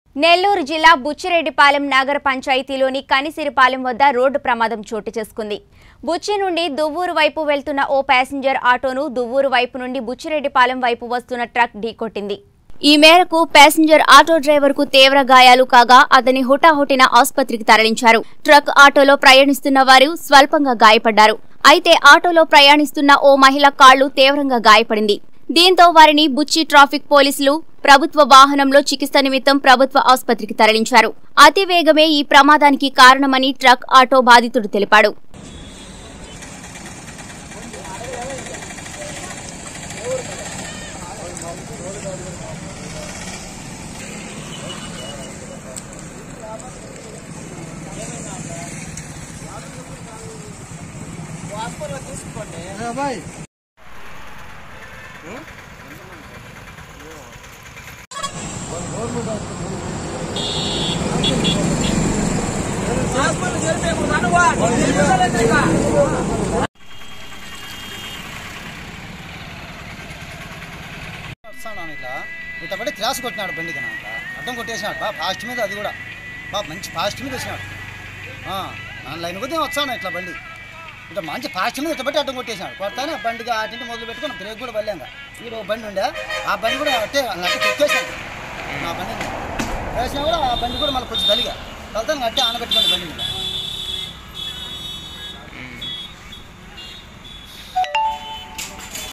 నెల్లూరు జిల్లా బుచ్చిరెడ్డిపాలెం నగర పంచాయతీలోని కనిసిరిపాలెం వద్ద రోడ్డు ప్రమాదం చోటు చేసుకుంది బుచ్చి నుండి దువ్వూరు వైపు వెళ్తున్న ఓ ప్యాసింజర్ ఆటోను దువ్వూరు వైపు నుండి బుచ్చిరెడ్డిపాలెం వైపు వస్తున్న ట్రక్ ఢీకొట్టింది ఈ మేరకు ప్యాసింజర్ ఆటో డ్రైవర్ కు తీవ్ర గాయాలు కాగా అతని హుటాహుటిన ఆసుపత్రికి తరలించారు ట్రక్ ఆటోలో ప్రయాణిస్తున్న వారు స్వల్పంగా గాయపడ్డారు అయితే ఆటోలో ప్రయాణిస్తున్న ఓ మహిళ కాళ్లు తీవ్రంగా గాయపడింది దీంతో వారిని బుచ్చి ట్రాఫిక్ పోలీసులు ప్రభుత్వ వాహనంలో చికిత్స నిమిత్తం ప్రభుత్వ ఆసుపత్రికి తరలించారు అతివేగమే ఈ ప్రమాదానికి కారణమని ట్రక్ ఆటో బాధితుడు తెలిపాడు వస్తాను ఇట్లా ఇట్లా పడి క్రాస్ కొట్టినాడు బండి కన్నా ఇట్లా అడ్డం కొట్టేసినాడు బా ఫాస్ట్ మీద అది కూడా బా మంచి ఫాస్ట్ మీద వచ్చినాడు ఆ, నా లైన్ కొద్ది వచ్చాను ఇట్లా బండి ఇట్లా మంచి ఫాస్ట్ మీద ఇట్లా పెట్టి అడ్డం కొట్టేసినాడు కొడతానే బండిగా అటు మొదలు పెట్టుకుని బ్రేక్ కూడా వెళ్ళాంగా ఈడ ఓ బండి ఉండే ఆ బండి కూడా అట్టే అట్టే కొట్టేసాను నా బండి వేసినా కూడా ఆ బండి కూడా మళ్ళీ కొంచెం తలిగా వెళ్తాను అట్టే ఆనబెట్టుకోండి బండి మీద